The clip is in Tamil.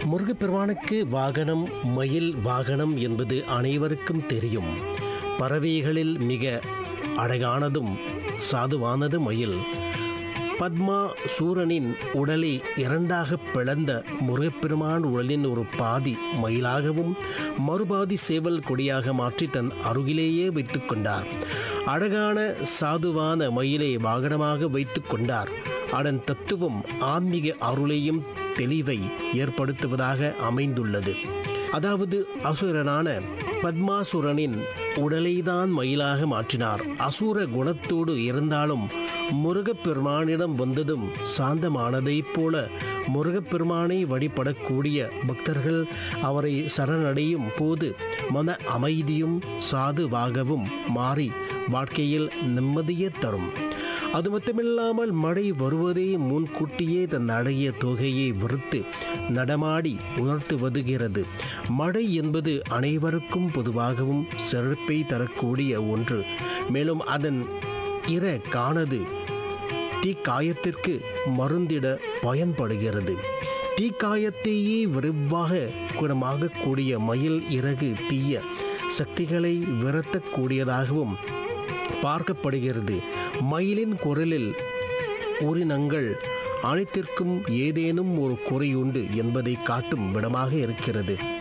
முருகப்பெருமானுக்கு வாகனம் மயில் வாகனம் என்பது அனைவருக்கும் தெரியும் பறவைகளில் மிக அழகானதும் சாதுவானது மயில் பத்மா சூரனின் உடலை இரண்டாக பிளந்த முருகப்பெருமான் உடலின் ஒரு பாதி மயிலாகவும் மறுபாதி சேவல் கொடியாக மாற்றி தன் அருகிலேயே வைத்துக் கொண்டார் அழகான சாதுவான மயிலை வாகனமாக வைத்துக் கொண்டார் அதன் தத்துவம் ஆன்மீக அருளையும் தெளிவை ஏற்படுத்துவதாக அமைந்துள்ளது அதாவது அசுரனான பத்மாசுரனின் உடலைதான் மயிலாக மாற்றினார் அசுர குணத்தோடு இருந்தாலும் முருகப்பெருமானிடம் வந்ததும் சாந்தமானதைப் போல முருகப்பெருமானை வழிபடக்கூடிய பக்தர்கள் அவரை சரணடையும் போது மன அமைதியும் சாதுவாகவும் மாறி வாழ்க்கையில் நிம்மதியை தரும் அது மட்டுமில்லாமல் மழை வருவதே முன்கூட்டியே தன் அழகிய தொகையை விறுத்து நடமாடி உணர்த்து வருகிறது மழை என்பது அனைவருக்கும் பொதுவாகவும் செழிப்பை தரக்கூடிய ஒன்று மேலும் அதன் இர காணது தீக்காயத்திற்கு மருந்திட பயன்படுகிறது தீக்காயத்தையே விரைவாக குணமாகக்கூடிய மயில் இறகு தீய சக்திகளை விரட்டக்கூடியதாகவும் பார்க்கப்படுகிறது மயிலின் குரலில் உரினங்கள் அனைத்திற்கும் ஏதேனும் ஒரு குறையுண்டு என்பதை காட்டும் விடமாக இருக்கிறது